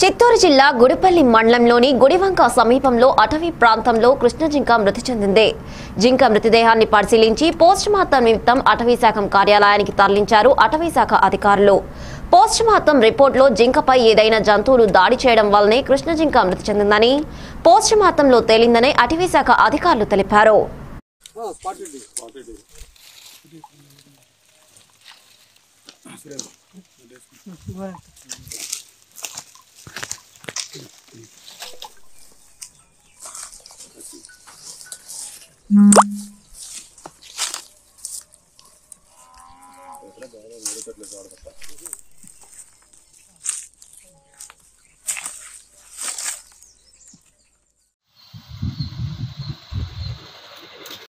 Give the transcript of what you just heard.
చిత్తూరు జిల్లా గుడిపల్లి మండలంలోని గుడివంక సమీపంలో అటవీ ప్రాంతంలో కృష్ణ జింక మృతి చెందింది జింక మృతదేహాన్ని పరిశీలించి పోస్ట్ మార్టం నిమిత్తం అటవీ శాఖ కార్యాలయానికి తరలించారు అటవీ శాఖ అధికారులు పోస్ట్ మార్టం రిపోర్టులో జింకపై ఏదైనా జంతువులు దాడి చేయడం వల్లనే కృష్ణ జింక మృతి చెందిందని పోస్ట్ మార్టంలో తేలిందని అటవీ శాఖ అధికారులు తెలిపారు